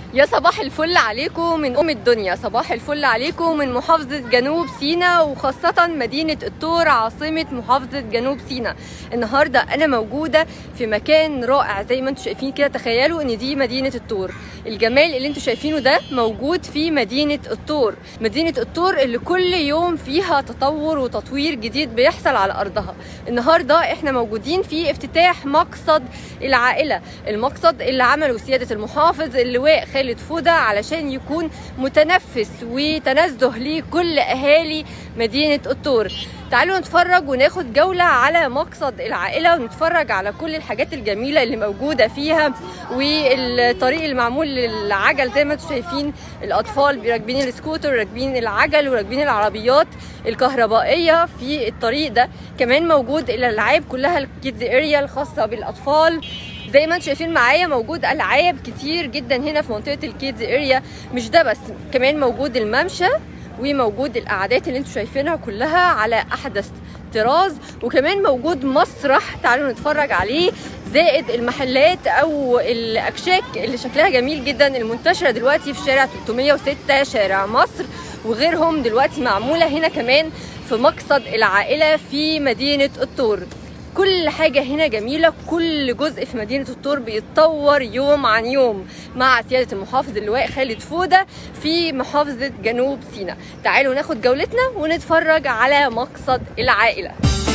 يا صباح الفل عليكم من ام الدنيا صباح الفل عليكم من محافظه جنوب سيناء وخاصه مدينه الطور عاصمه محافظه جنوب سيناء النهارده انا موجوده في مكان رائع زي ما انتم شايفين كده تخيلوا ان دي مدينه الطور الجمال اللي انتم شايفينه ده موجود في مدينه الطور مدينه الطور اللي كل يوم فيها تطور وتطوير جديد بيحصل على ارضها النهارده احنا موجودين في افتتاح مقصد العائله المقصد اللي عمله سياده المحافظ اللواء خالد فوده علشان يكون متنفس وتنزه لكل اهالي مدينه الطور تعالوا نتفرج وناخد جولة على مقصد العائلة ونتفرج على كل الحاجات الجميلة اللي موجودة فيها والطريق المعمول للعجل زي ما انتم شايفين الأطفال راكبين السكوتر راكبين العجل وراكبين العربيات الكهربائية في الطريق ده كمان موجود الألعاب كلها الكيدز اريا الخاصة بالأطفال زي ما انتم شايفين معايا موجود العاب كتير جدا هنا في منطقه الكيدز اريا مش ده بس كمان موجود الممشى وموجود القعدات اللي انتم شايفينها كلها على احدث طراز وكمان موجود مسرح تعالوا نتفرج عليه زائد المحلات او الاكشاك اللي شكلها جميل جدا المنتشره دلوقتي في شارع 306 شارع مصر وغيرهم دلوقتي معموله هنا كمان في مقصد العائله في مدينه الطور كل حاجة هنا جميلة كل جزء في مدينة الطور بيتطور يوم عن يوم مع سيادة المحافظ اللواء خالد فودة في محافظة جنوب سيناء تعالوا ناخد جولتنا ونتفرج على مقصد العائلة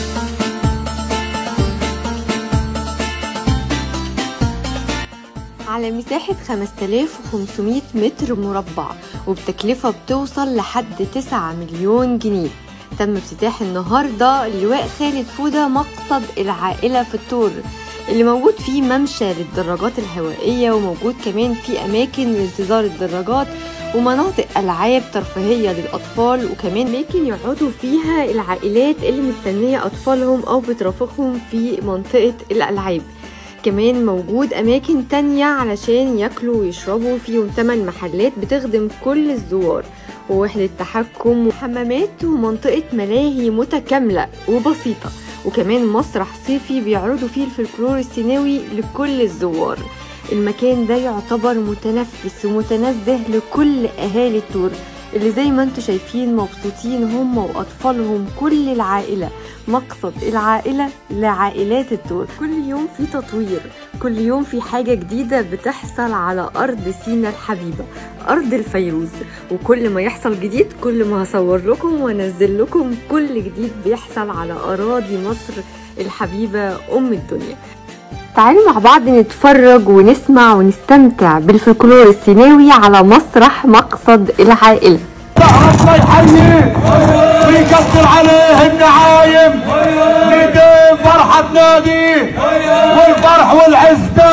على مساحة 5500 متر مربع وبتكلفة بتوصل لحد 9 مليون جنيه تم افتتاح النهاردة اللواء خالد فودة مقصد العائلة في الطور اللي موجود فيه ممشى للدراجات الهوائية وموجود كمان في أماكن لانتظار الدراجات ومناطق ألعاب ترفيهية للأطفال وكمان أماكن يقعدوا فيها العائلات اللي مستنية أطفالهم أو بترافقهم في منطقة الألعاب كمان موجود أماكن تانية علشان ياكلوا ويشربوا فيهم 8 محلات بتخدم كل الزوار ووحدة تحكم وحمامات ومنطقة ملاهي متكاملة وبسيطة وكمان مسرح صيفي بيعرضوا فيه الفلكلور السيناوي لكل الزوار المكان ده يعتبر متنفس ومتنزه لكل أهالي التور اللي زي ما انتم شايفين مبسوطين هم وأطفالهم كل العائلة مقصد العائلة لعائلات الدور كل يوم في تطوير كل يوم في حاجة جديدة بتحصل على أرض سينا الحبيبة أرض الفيروز وكل ما يحصل جديد كل ما هصور لكم وانزل لكم كل جديد بيحصل على أراضي مصر الحبيبة أم الدنيا تعالوا مع بعض نتفرج ونسمع ونستمتع بالفلكلور السيناوي على مسرح مقصد العائلة الله يحييه ويكسر عليه النعايم ندم فرحة ناديه والفرح والعز